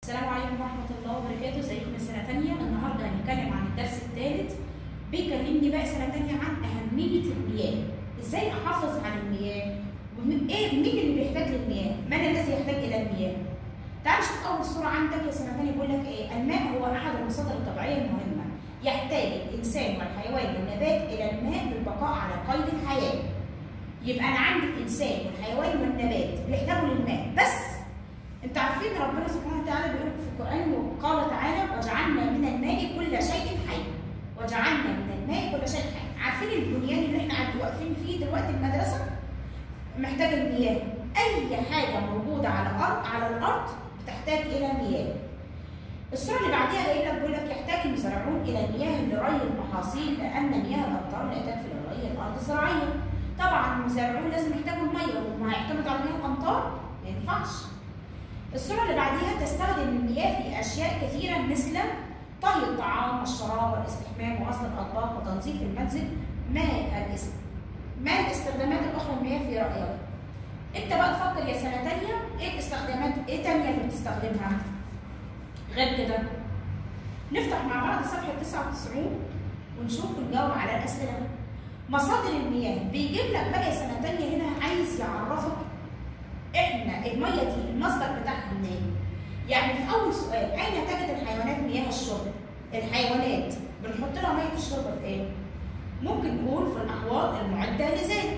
السلام عليكم ورحمة الله وبركاته، ازيكم من سنة تانية؟ النهاردة هنتكلم عن الدرس الثالث بيكلمني بقى سنة تانية عن أهمية المياه، ازاي أحافظ على المياه؟ ومين إيه مين اللي بيحتاج للمياه؟ من الذي يحتاج إلى المياه؟ تعال شوف أول صورة عندك يا سنة تانية بيقول لك إيه؟ الماء هو أحد المصادر الطبيعية المهمة، يحتاج الإنسان والحيوان والنبات إلى الماء للبقاء على قيد الحياة. يبقى أنا عندي الإنسان والحيوان والنبات بيحتاجوا للماء، بس انتوا عارفين ربنا سبحانه وتعالى بيقول في القران وقال تعالى وجعلنا من الماء كل شيء حي وجعلنا من الماء كل شيء حي عارفين البنيان اللي احنا قاعدين واقفين فيه دلوقتي المدرسه محتاج المياه اي حاجه موجوده على الارض على الارض بتحتاج الى مياه الصوره اللي بعديها جاي لك بيقول لك يحتاج المزارعون الى المياه لري المحاصيل لان مياه الامطار لا تكفي لري الارض الزراعيه طبعا المزارعون لازم يحتاجوا الميه وما هيعتمدوا على مياه الامطار ما ينفعش الصورة اللي بعديها تستخدم المياه في أشياء كثيرة مثل طهي الطعام والشراب والاستحمام وغسل الأطباق وتنظيف المنزل ما الاست... ما الاستخدامات الأخرى للمياه في رأيك؟ أنت بقى تفكر يا سنة تانية إيه الاستخدامات إيه تانية اللي بتستخدمها؟ غير كده نفتح مع بعض صفحة 99 ونشوف ونجاوب على الأسئلة مصادر المياه بيجيب لك بقى يا سنة تانية هنا عايز يعرفك احنا الميه دي المصدر بتاعها منين؟ يعني في اول سؤال اين تجد الحيوانات مياه الشرب؟ الحيوانات بنحط لها ميه الشرب في ايه؟ ممكن نقول في الاحواض المعده لذلك.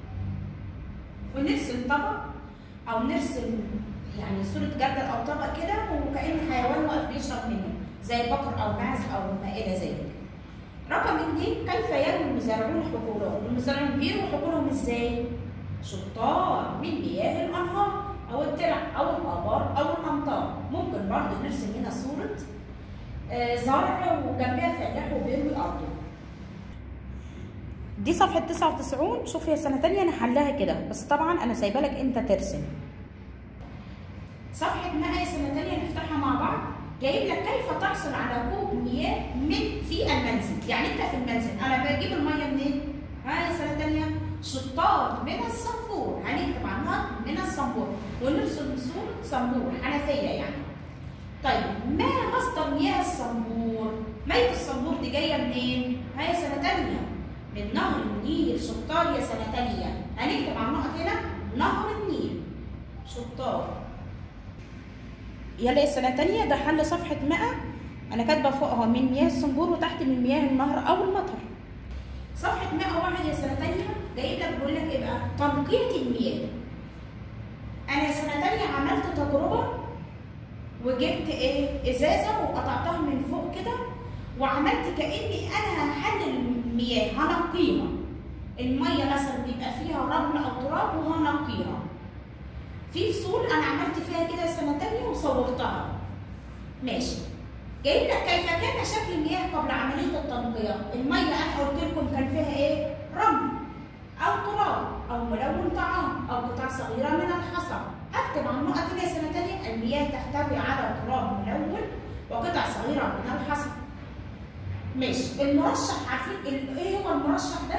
ونرسم طبق او نرسم يعني صوره جردل او طبق كده وكأن حيوان واقف بيشرب منه زي بقر او معز او ما الى ذلك. رقم اثنين كيف يروي المزارعون حقولهم؟ المزارعون بيرووا حقولهم ازاي؟ شطار من مياه الانهار او الترع او الابار او الامطار ممكن برضه نرسم هنا صوره آه زرع وجنبها فلاح وبيروي ارضه دي صفحه 99 شوف يا سنه تانية انا حلها كده بس طبعا انا سايبه لك انت ترسم صفحه ما يا سنه تانية نفتحها مع بعض جايب لك كيف تحصل على كوب مياه من في المنزل يعني انت في المنزل انا بجيب الميه منين ها يا سنه تانية شطار من الصنبور هنكتب عنها من الصنبور ونرسم صورة صنبور حنفية يعني طيب ما مصدر مياه الصنبور؟ مية الصنبور دي جاية منين؟ هاي سنة تانية من نهر النيل شطار يا سنة تانية هنكتب على النقط هنا نهر النيل شطار يلا يا سنة تانية ده حل صفحة 100 أنا كاتبة فوقها من مياه الصنبور وتحت من مياه النهر أو المطر صفحة 101 يا سنة تانية جايب لك بيقول لك ايه بقى؟ تنقية المياه. أنا سنة تانية عملت تجربة وجبت ايه؟ إزازة وقطعتها من فوق كده وعملت كأني أنا هحلل المياه هنقيها. المية مثلا بيبقى فيها رمل أو تراب وهنقيها. في فصول أنا عملت فيها كده سنة تانية وصورتها. ماشي. جايب لك كيف كان شكل المياه قبل عمليه التنقيه، الميه انا قلت لكم كان فيها ايه؟ رمل او تراب او ملون طعام او قطع صغيره من الحصى، اكتب على النقط كده سنه ثانيه المياه تحتوي على تراب ملون وقطع صغيره من الحصى. ماشي، المرشح عارفين ايه هو المرشح ده؟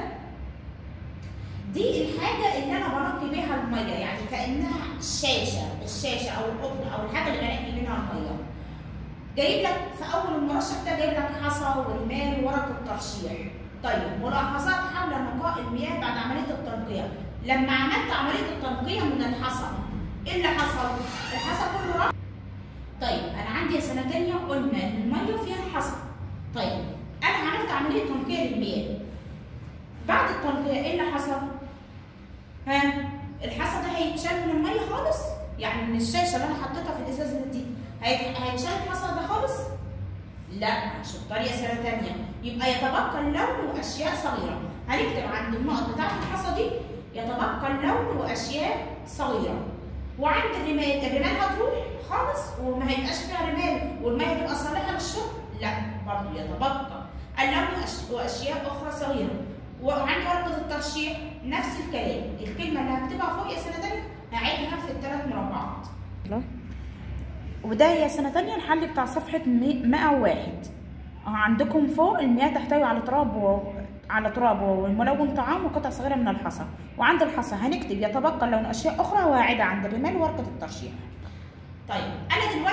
دي الحاجه اللي انا بنقي بيها الميه يعني كانها الشاشه، الشاشه او القطن او الحاجه اللي بنقي منها الميه. جايب لك في اول المرشح ده جايب لك حصى ورمال وورق الترشيح. طيب ملاحظات حول نقاء المياه بعد عمليه التنقيه. لما عملت عمليه التنقيه من الحصى ايه اللي حصل؟ الحصى كله راح. طيب انا عندي سنه ثانيه قلنا ان الميه فيها الحصى. طيب انا عملت عمليه تنقيه للمياه. بعد التنقيه ايه اللي حصل؟ ها؟ الحصى ده هيتشال من الميه خالص؟ يعني من الشاشه اللي انا حطيتها في الازازه دي هيتشال الحصى ده خالص؟ لا شطار يا سنه ثانيه يبقى يتبقى اللون واشياء صغيره هنكتب عند النقط بتاعت الحصى دي يتبقى اللون واشياء صغيره وعند الرمال الرمال هتروح خالص وما هيبقاش فيها رمال والميه تبقى صالحه للشرب لا برضه يتبقى اللون واشياء اخرى صغيره وعند ورقه الترشيح نفس الكلام الكلمه اللي هكتبها فوق يا سنه ثانيه هعيدها في الثلاث مربعات وده يا سنة تانية الحل بتاع صفحة 101 عندكم فوق المياه تحتوي على تراب و... على تراب والملون طعام وقطع صغيرة من الحصى وعند الحصى هنكتب يتبقى لون أشياء أخرى واعدة عند الرمال وورقة الترشيح طيب أنا دلوقتي عملت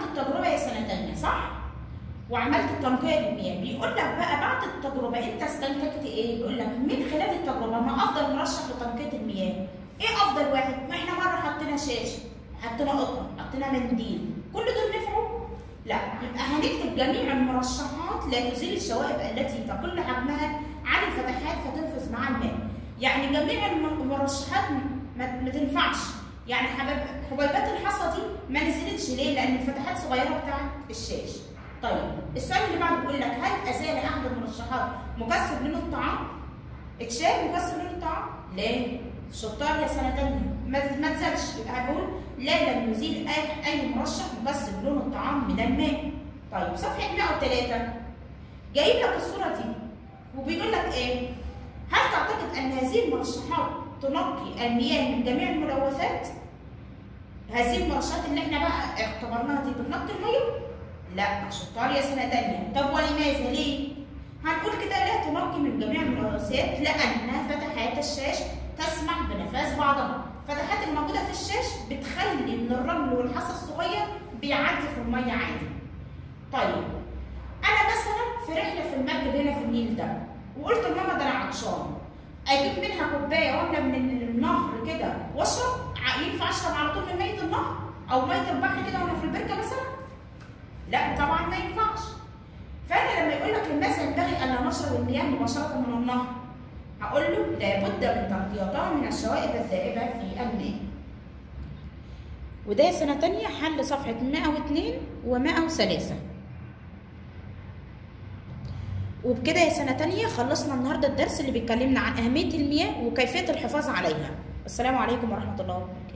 التجربه يا سنه ثانيه صح؟ وعملت التنقيه للمياه بيقول لك بقى بعد التجربه انت استنتجت ايه؟ بيقول لك من خلال التجربه ما افضل مرشح لتنقيه المياه؟ ايه افضل واحد؟ ما احنا مره حطينا شاشه حطينا قطن حطينا منديل كل دول نفعوا؟ لا يبقى هنكتب جميع المرشحات لا تزيل الشوائب التي تقل حجمها عن الفتحات فتنفذ مع الماء يعني جميع المرشحات ما, ما تنفعش يعني حبيبات الحصى دي ما نزلتش ليه؟ لان الفتحات صغيره بتاعت الشاشه طيب السؤال اللي بعده بيقول لك هل ازال احد المرشحات مكسب لون الطعام؟ اتشال مكسب لون الطعام؟ ليه؟ شطار يا سنه تانيه ما تزالش يبقى هنقول لا لم يزيل اي اي مرشح مكسب لون الطعام من الماء. طيب صفحه 103 جايب لك الصوره دي وبيقول لك ايه؟ هل تعتقد ان هذه المرشحات تنقي المياه من جميع الملوثات؟ هذه المرشحات اللي احنا بقى اعتبرناها دي بتنقي الميه؟ لا شطار يا سنه تانيه، طب ولماذا؟ ليه؟ هنقول كده لا تنقي من جميع الملوثات لان فتحات الشاش تسمح بنفاذ بعضها، الفتحات الموجوده في الشاش بتخلي ان الرمل والحصى الصغير بيعدي في الميه عادي. طيب انا مثلا في رحله في المركب هنا في النيل ده وقلت لماما ده انا عطشان اجيب منها كوبايه واملى من النهر كده واشرب ينفع اشرب على طول من ميه النهر او ميه البحر كده وانا في البركه مثلا؟ لا طبعا ما ينفعش. فانا لما يقول لك الناس ينبغي ان لا نشرب المياه مباشره من النهر هقول له لابد من تغطيتها من الشوائب الذائبه في الماء. وده سنه تانية حل صفحه 102 و103 وبكده يا سنة تانية خلصنا النهاردة الدرس اللي بيتكلمنا عن أهمية المياه وكيفية الحفاظ عليها السلام عليكم ورحمة الله